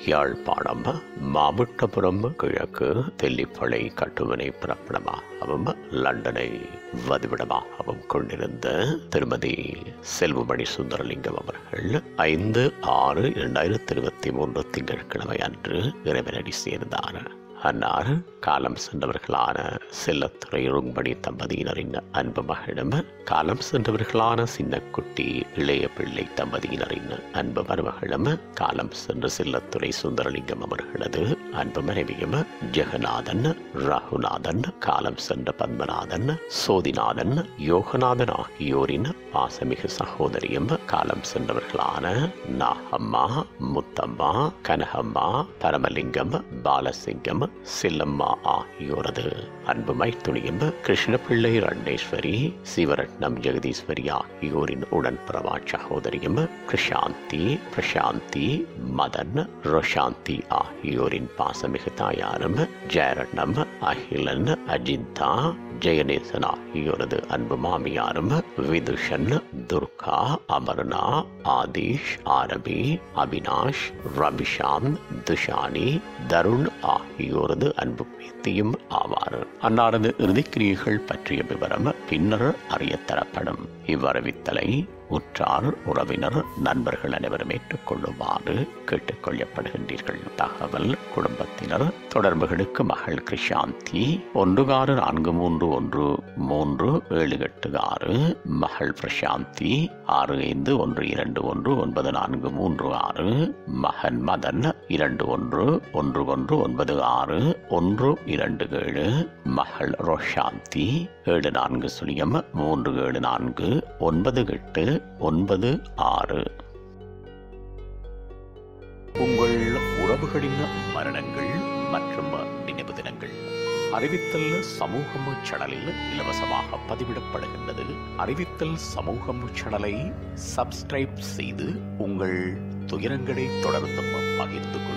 யாழ்ப்பாணம் மாவட்டபுரம் கிழக்கு தெல்லிப்பளை கட்டுமனை பிறப்பிடமாகவும் லண்டனை வதிவிடமாகவும் கொண்டிருந்த திருமதி செல்வமணி சுந்தரலிங்கம் அவர்கள் ஐந்து ஆறு இரண்டாயிரத்தி இருபத்தி மூன்று திங்கட்கிழமை அன்று இறைவனடி சேர்ந்தார் அன்னார் காலம் சென்றவர்களான செல்லத்துறை ருங்மணி தம்பதியினரின் அன்பு மகளிடம் காலம் சென்றவர்களான சின்னக்குட்டி இளைய பிள்ளை தம்பதியினரின் அன்பு மருமகளும் காலம் சென்ற செல்லத்துறை சுந்தரலிங்கம் அவர்களது அன்பு மனைவியும் ஜெகநாதன் ரகுநாதன் காலம் சென்ற பத்மநாதன் சோதிநாதன் யோகநாதன் ஆகியோரின் பாசமிகு சகோதரியும் காலம் சென்றவர்களான நாகம்மா முத்தம்மா கனகம்மா பரமலிங்கம் பாலசிங்கம் செல்லம்மா ஆகியோரது அன்பு மைத்துணியும் கிருஷ்ணபிள்ளை ரண்டேஸ்வரி சிவரட்னம் ஜெகதீஸ்வரி ஆகியோரின் உடன்பிறவா சகோதரியும் கிருஷாந்தி பிரசாந்தி மதன் ரோஷாந்தி ஆகியோரின் பாசமிகு தாயாரும் ஜெயரட்னம் அகிலன் அஜிந்தா ஜெயநேசன் ஆகியோரது அன்பு மாமியாரும் விதுஷன் துர்கா அமர்னா ஆதிஷ் ஆரபி அவினாஷ் ரபிஷாம் துஷானி தருண் ஆகியோரது அன்பு பேத்தியும் ஆவார் அன்னாரது இறுதிக்கிரியைகள் பற்றிய விவரம் பின்னர் அறியத்தரப்படும் இவ்வரவித்தலை உற்றார் உறவினர் நண்பர்கள் அனைவரும் ஏற்றுக்கொள்ளுமாறு கேட்டுக்கொள்ளப்படுகின்றீர்கள் தகவல் குடும்பத்தினர் தொடர்புகளுக்கு மகள் கிருஷாந்தி ஒன்று ஆறு நான்கு மூன்று ஒன்று மூன்று ஏழு எட்டு ஆறு மகள் பிரசாந்தி ஆறு ஐந்து ஒன்று இரண்டு ஒன்று ஒன்பது நான்கு மூன்று ஆறு மகன் மதன் இரண்டு ஒன்று ஒன்று ஒன்று ஒன்பது ஆறு ஒன்று இரண்டு ஏழு மகள் ரோஷாந்தி ஏழு நான்கு சுழியம் மூன்று ஏழு நான்கு ஒன்பது எட்டு ஒன்பது ஆறு உங்கள் உறவுகளின் மரணங்கள் மற்றும் நினைவு தினங்கள் அறிவித்தல் சமூகம் சேனலில் இலவசமாக பதிவிடப்படுகின்றது அறிவித்தல் சமூகம் சேனலை சப்ஸ்கிரைப் செய்து உங்கள் துயரங்களை தொடர்ந்தும் பகிர்ந்து கொள்ளுங்கள்